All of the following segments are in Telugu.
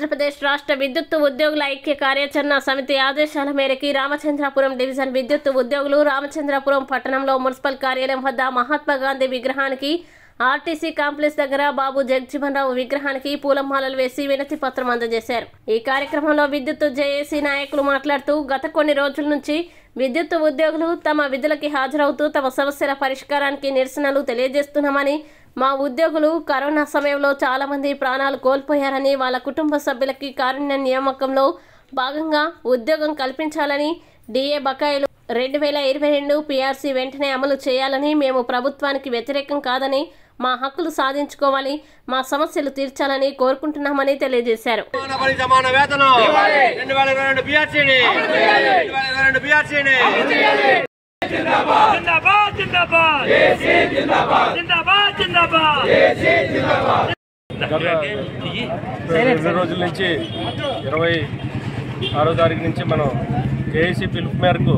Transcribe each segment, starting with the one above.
ఆంధ్రప్రదేశ్ రాష్ట్ర విద్యుత్ ఉద్యోగుల ఐక్య కార్యాచరణ సమితి ఆదేశాల మేరకు రామచంద్రాపురం డివిజన్ విద్యుత్ ఉద్యోగులు రామచంద్రాపురం పట్టణంలో మున్సిపల్ కార్యాలయం వద్ద మహాత్మా గాంధీ విగ్రహానికి ఆర్టీసీ కాంప్లెక్స్ దగ్గర బాబు జగజీవన్ రావు విగ్రహానికి పూలమాలలు వేసి వినతి పత్రం అందజేశారు ఈ కార్యక్రమంలో విద్యుత్ జేఏసీ నాయకులు మాట్లాడుతూ గత కొన్ని రోజుల నుంచి విద్యుత్ ఉద్యోగులు తమ విధులకి హాజరవుతూ తమ సమస్యల పరిష్కారానికి నిరసనలు తెలియజేస్తున్నామని మా ఉద్యోగులు కరోనా సమయంలో చాలా మంది ప్రాణాలు కోల్పోయారని వాళ్ళ కుటుంబ సభ్యులకి కారుణ్య నియామకంలో భాగంగా ఉద్యోగం కల్పించాలని డిఏ బకాయిలు రెండు వేల ఇరవై రెండు పిఆర్సీ వెంటనే అమలు చేయాలని మేము ప్రభుత్వానికి వ్యతిరేకం కాదని మా హక్కులు సాధించుకోవాలి మా సమస్యలు తీర్చాలని కోరుకుంటున్నామని తెలియజేశారు సమాన పని సమాన వేతనం రెండు వేల ఇరవై రెండు బిఆర్సీని రెండు వేల ఇరవై రెండు బిఆర్సీని जिंदाबाद जिंदाबाद जिंदाबाद जिंदाबाद రెండు రోజుల నుంచి ఇరవై ఆరో తారీఖు నుంచి మనం కేఏసీ పిలుపు మేరకు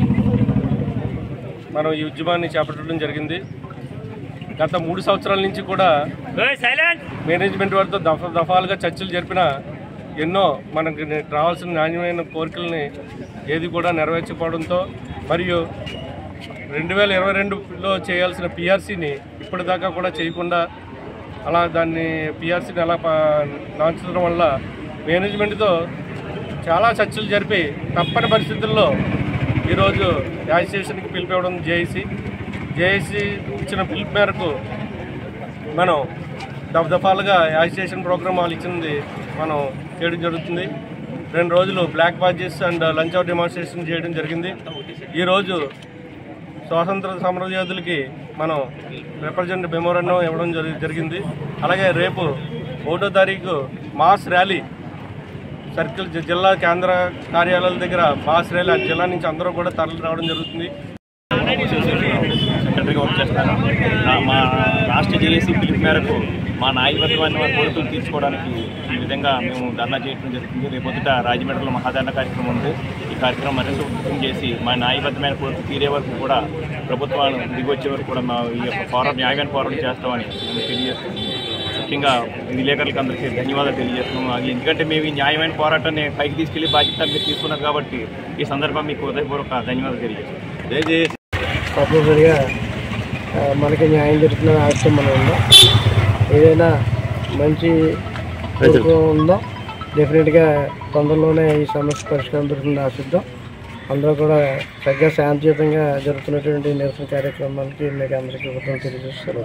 మనం ఈ ఉద్యమాన్ని చేపట్టడం జరిగింది గత మూడు సంవత్సరాల నుంచి కూడా సైలెంట్ మేనేజ్మెంట్ వారితో దఫ దఫాలుగా చర్చలు జరిపిన ఎన్నో మనకి రావాల్సిన నాణ్యమైన కోరికల్ని ఏది కూడా నెరవేర్చకపోవడంతో మరియు రెండు వేల ఇరవై రెండులో చేయాల్సిన పిఆర్సీని ఇప్పటిదాకా కూడా చేయకుండా అలా దాన్ని పిఆర్సీని అలా ప- నాంచడం వల్ల మేనేజ్మెంట్తో చాలా చర్చలు జరిపి తప్పని పరిస్థితుల్లో ఈరోజు యాజిస్ట్రేషన్కి పిలిపివ్వడం జేఏసీ జేఏసీ ఇచ్చిన పిలుపు మేరకు మనం దఫదఫాలుగా యాజిటేషన్ ప్రోగ్రామ్ వాళ్ళు ఇచ్చింది మనం చేయడం జరుగుతుంది రెండు రోజులు black badges and lunch out demonstration చేయడం జరిగింది ఈరోజు స్వాతంత్ర సమరయోధులకి మనం రిప్రజెంట్ మెమోరండం ఇవ్వడం జరి జరిగింది అలాగే రేపు ఒకటో తారీఖు మాస్ ర్యాలీ సర్కిల్ జి- జిల్లా కేంద్ర కార్యాలయాల దగ్గర మాస్ ర్యాలీ ఆ జిల్లా నుంచి అందరూ కూడా తరలి రావడం జరుగుతుంది సెక్రటరీగా వర్క్ చేస్తాను నా- మా రాష్ట్ర జేఏసీ పిలుపు మేరకు మా నాయకత్వాన్ని మా కోరికలు తీర్చుకోవడానికి ఈ విధంగా మేము ధర్నా చేయడం జరుగుతుంది రేపొద్దుట రాజమండ్రిలో మహాధరణ కార్యక్రమం ఉంది ఈ కార్యక్రమం మరింత ఉధృతం చేసి మా న్యాయబద్ధమైన కోరికలు తీరే వరకు కూడా ప్రభుత్వాలు దిగొచ్చే వరకు కూడా మా ఈ యొక్క పోరాటం న్యాయమైన పోరాటం చేస్తామని మేము తెలియజేస్తున్నాం ముఖ్యంగా విలేకరులకు అందరికీ ధన్యవాదాలు తెలియజేస్తున్నాము అది ఎందుకంటే మేము ఈ న్యాయమైన పోరాటాన్ని పైకి తీసుకెళ్లి బాధ్యత మీరు తీసుకున్నారు కాబట్టి ఈ సందర్భం మీకు హృదయపూర్వక ధన్యవాదాలు తెలియజేస్తున్నాం తప్పనిసరిగా ఆ, మనకి న్యాయం జరుగుతుందని ఆశతో మనం ఉందాం ఏదైనా మంచి కోరిక ఉందో డెఫినెట్గా తొందరలోనే ఈ సమస్య పరిష్కారం దొరుకుతుంది ఆశిద్దాం అందరూ కూడా చక్కగా శాంతియుతంగా జరుగుతున్నటువంటి నిరసన కార్యక్రమానికి మీకు అందరికీ కృతజ్ఞతలు తెలియజేస్తారు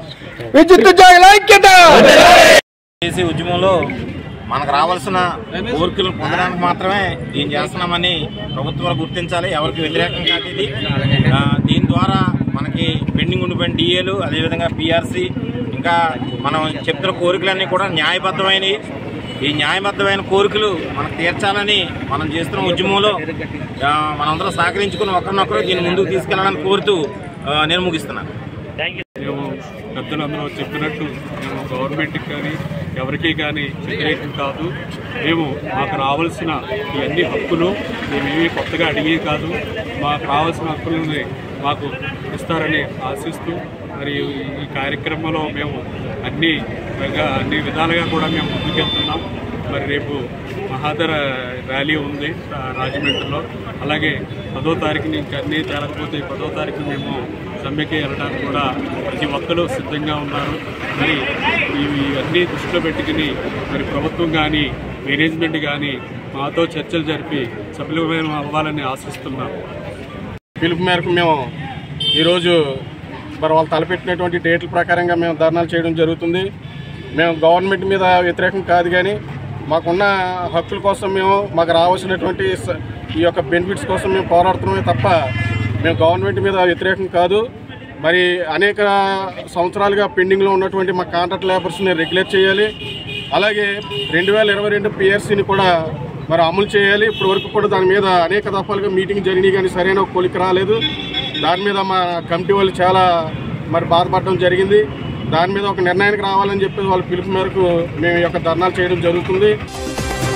చేసే ఉద్యమంలో మనకు రావాల్సిన కోరికలు పొందడానికి మాత్రమే దీన్ని చేస్తున్నామని ప్రభుత్వం గుర్తించాలి ఎవరికి వ్యతిరేకం కాదు ఇది ఆ, దీని ద్వారా మనకి పెండింగ్ ఉండిపోయిన డిఏలు అదేవిధంగా పిఆర్సీ ఇంకా మనం చెప్తున్న కోరికలన్నీ కూడా న్యాయబద్ధమైనవి ఈ న్యాయబద్ధమైన కోరికలు మనకు తీర్చాలని మనం చేస్తున్న ఉద్యమంలో ఆ, మనందరం సహకరించుకుని ఒకరినొకరు దీన్ని ముందుకు తీసుకెళ్లాలని కోరుతూ ఆ, నేను ముగిస్తున్నాను మేము పెద్దలందరూ చెప్పినట్టు మేము గవర్నమెంట్కి కానీ ఎవరికి కానీ వ్యతిరేకం కాదు మేము మాకు రావాల్సిన ఇవన్నీ హక్కులు మేమేమీ కొత్తగా అడిగేవి కాదు మాకు రావాల్సిన హక్కులని మాకు ఇస్తారని ఆశిస్తూ మరి ఈ కార్యక్రమంలో మేము అన్ని విధంగా అన్ని విధాలుగా కూడా మేము ముందుకెళ్తున్నాం మరి రేపు మహాధర ర్యాలీ ఉంది ఆ, రాజమండ్రిలో అలాగే పదో తారీఖు నుంచి అన్నీ తేలకపోతే పదో తారీఖు మేము సమ్మెకి వెళ్ళడానికి కూడా ప్రతి ఒక్కరూ సిద్ధంగా ఉన్నారు మరి ఇవి అన్నీ దృష్టిలో పెట్టుకుని మరి ప్రభుత్వం కానీ మేనేజ్మెంట్ కానీ మాతో చర్చలు జరిపి సఫలీకరమైన అవ్వాలని ఆశిస్తున్నాం పిలుపు మేరకు మేము ఈరోజు మరి వాళ్ళు తలపెట్టినటువంటి డేట్ల ప్రకారంగా మేము ధర్నాలు చేయడం జరుగుతుంది మేము గవర్నమెంట్ మీద వ్యతిరేకం కాదు కానీ మాకున్న హక్కుల కోసం మేము మాకు రావాల్సినటువంటి స- ఈ యొక్క బెనిఫిట్స్ కోసం మేము పోరాడుతున్నామే తప్ప మేము గవర్నమెంట్ మీద వ్యతిరేకం కాదు మరి అనేక సంవత్సరాలుగా పెండింగ్లో ఉన్నటువంటి మా కాంట్రాక్ట్ లేబర్స్ని రెగ్యులేట్ చేయాలి అలాగే రెండు వేల ఇరవై రెండు పిఆర్సీని కూడా మరి అమలు చేయాలి ఇప్పటి వరకు కూడా దాని మీద అనేక దఫాలుగా మీటింగ్ జరిగినాయి కానీ సరైన ఒక కొలికి రాలేదు దాని మీద మా కమిటీ వాళ్ళు చాలా మరి బాధపడడం జరిగింది దాని మీద ఒక నిర్ణయానికి రావాలని చెప్పి వాళ్ళ పిలుపు మేరకు మేము ఈ యొక్క ధర్నాలు చేయడం జరుగుతుంది